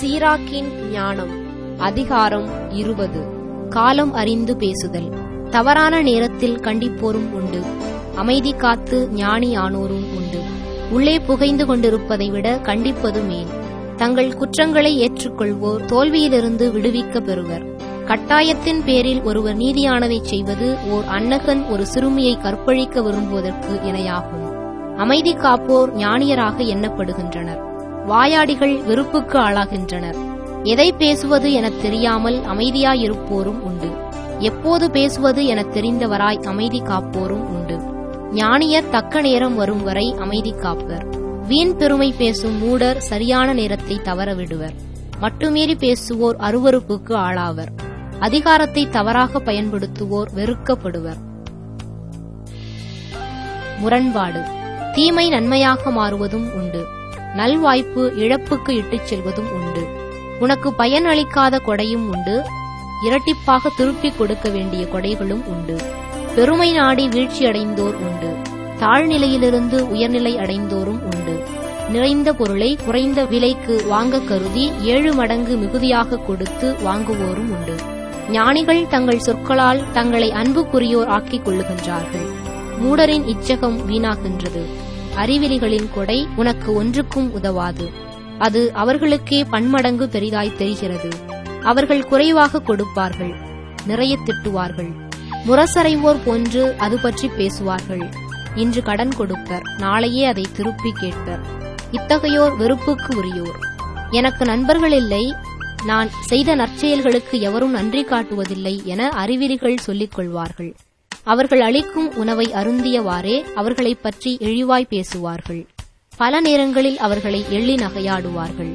சீராக்கின் ஞானம் அதிகாரம் இருபது காலம் அறிந்து பேசுதல் தவறான நேரத்தில் கண்டிப்போரும் உண்டு அமைதி காத்து ஞானி ஆனோரும் உண்டு உள்ளே புகைந்து கொண்டிருப்பதை விட கண்டிப்பது மேல் தங்கள் குற்றங்களை ஏற்றுக்கொள்வோர் தோல்வியிலிருந்து விடுவிக்க பெறுவர் கட்டாயத்தின் பேரில் ஒருவர் நீதியானதை செய்வது ஓர் அன்னகன் ஒரு சிறுமியை கற்பழிக்க விரும்புவதற்கு இணையாகும் அமைதி காப்போர் ஞானியராக எண்ணப்படுகின்றனர் வாயாடிகள் வெறுப்புக்கு ஆளாகின்றனர் எதை பேசுவது எனத் தெரியாமல் அமைதியாயிருப்போரும் உண்டு எப்போது பேசுவது எனத் தெரிந்தவராய் அமைதி காப்போரும் உண்டு ஞானியர் தக்க நேரம் வரும் வரை அமைதி காப்பர் வீண் பெருமை பேசும் மூடர் சரியான நேரத்தை தவற விடுவர் மட்டுமீறி பேசுவோர் அருவருப்புக்கு ஆளாவர் அதிகாரத்தை தவறாக பயன்படுத்துவோர் வெறுக்கப்படுவர் முரண்பாடு தீமை நன்மையாக மாறுவதும் உண்டு நல்வாய்ப்பு இழப்புக்கு இட்டுச் செல்வதும் உண்டு உனக்கு பயன் அளிக்காத கொடையும் உண்டு இரட்டிப்பாக திருப்பிக் கொடுக்க வேண்டிய கொடைகளும் உண்டு பெருமை நாடி வீழ்ச்சியடைந்தோர் உண்டு தாழ்நிலையிலிருந்து உயர்நிலை அடைந்தோரும் உண்டு நிறைந்த பொருளை குறைந்த விலைக்கு வாங்க கருதி ஏழு மடங்கு மிகுதியாக கொடுத்து வாங்குவோரும் உண்டு ஞானிகள் தங்கள் சொற்களால் தங்களை அன்புக்குரியோர் ஆக்கிக் கொள்ளுகின்றார்கள் மூடரின் இச்சகம் வீணாகின்றது அறிவிலிகளின் கொடை உனக்கு ஒன்றுக்கும் உதவாது அது அவர்களுக்கே பன்மடங்கு பெரிதாய் தெரிகிறது அவர்கள் குறைவாக கொடுப்பார்கள் நிறைய திட்டுவார்கள் முரசறைவோர் போன்று அது பற்றி பேசுவார்கள் இன்று கடன் கொடுப்பர் நாளையே அதை திருப்பி கேட்பர் இத்தகையோர் வெறுப்புக்கு உரியோர் எனக்கு நண்பர்கள் இல்லை நான் செய்த நற்செயல்களுக்கு எவரும் நன்றி காட்டுவதில்லை என அறிவிலிகள் சொல்லிக் கொள்வார்கள் அவர்கள் அளிக்கும் உணவை அருந்தியவாறே அவர்களைப் பற்றி இழிவாய் பேசுவார்கள் பல நேரங்களில் அவர்களை எள்ளி நகையாடுவார்கள்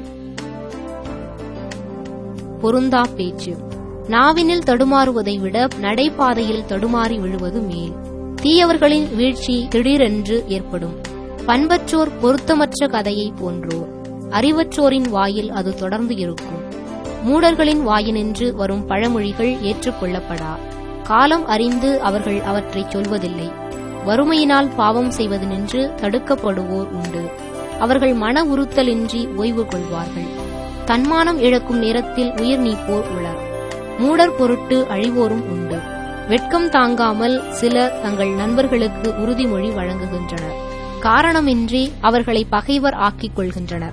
பொருந்தா பேச்சு நாவினில் தடுமாறுவதை விட நடைபாதையில் தடுமாறி விழுவது மேல் தீயவர்களின் வீழ்ச்சி திடீரென்று ஏற்படும் பண்பற்றோர் பொருத்தமற்ற கதையை போன்றோர் அறிவற்றோரின் வாயில் அது தொடர்ந்து இருக்கும் மூடர்களின் வாயினின்று வரும் பழமொழிகள் ஏற்றுக்கொள்ளப்படா காலம் அறிந்து அவர்கள் அவற்றை சொல்வதில்லை வறுமையினால் பாவம் செய்வது நின்று தடுக்கப்படுவோர் உண்டு அவர்கள் மன உறுத்தலின்றி ஓய்வு கொள்வார்கள் தன்மானம் இழக்கும் நேரத்தில் உயிர் நீப்போர் உளர் மூடர் பொருட்டு அழிவோரும் உண்டு வெட்கம் தாங்காமல் சிலர் தங்கள் நண்பர்களுக்கு உறுதிமொழி வழங்குகின்றனர் காரணமின்றி அவர்களை பகைவர் ஆக்கிக் கொள்கின்றனர்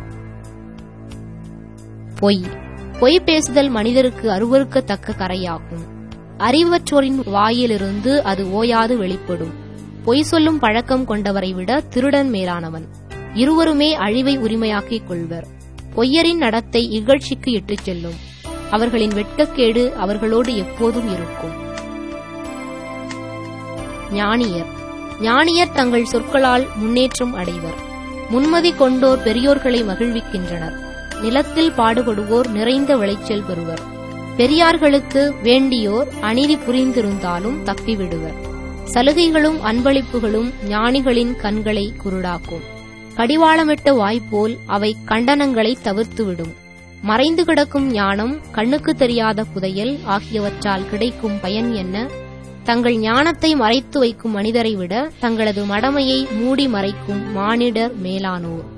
பொய் பொய் பேசுதல் மனிதருக்கு அருவருக்கத்தக்க கரையாகும் அறிவற்றோரின் வாயிலிருந்து அது ஓயாது வெளிப்படும் பொய் சொல்லும் பழக்கம் கொண்டவரை விட திருடன் மேலானவன் இருவருமே அழிவை உரிமையாக்கிக் கொள்வர் பொய்யரின் நடத்தை இகழ்ச்சிக்கு இட்டுச் செல்லும் அவர்களின் வெட்கக்கேடு அவர்களோடு எப்போதும் இருக்கும் ஞானியர் ஞானியர் தங்கள் சொற்களால் முன்னேற்றம் அடைவர் முன்மதி கொண்டோர் பெரியோர்களை மகிழ்விக்கின்றனர் நிலத்தில் பாடுபடுவோர் நிறைந்த விளைச்சல் பெறுவர் பெரியார்களுக்கு வேண்டியோர் அநீதி புரிந்திருந்தாலும் தப்பிவிடுவர் சலுகைகளும் அன்பளிப்புகளும் ஞானிகளின் கண்களை குருடாக்கும் கடிவாளமிட்ட வாய்ப்போல் அவை கண்டனங்களை தவிர்த்துவிடும் மறைந்து கிடக்கும் ஞானம் கண்ணுக்கு தெரியாத புதையல் ஆகியவற்றால் கிடைக்கும் பயன் என்ன தங்கள் ஞானத்தை மறைத்து வைக்கும் மனிதரை விட தங்களது மடமையை மூடி மறைக்கும் மானிடர் மேலானோர்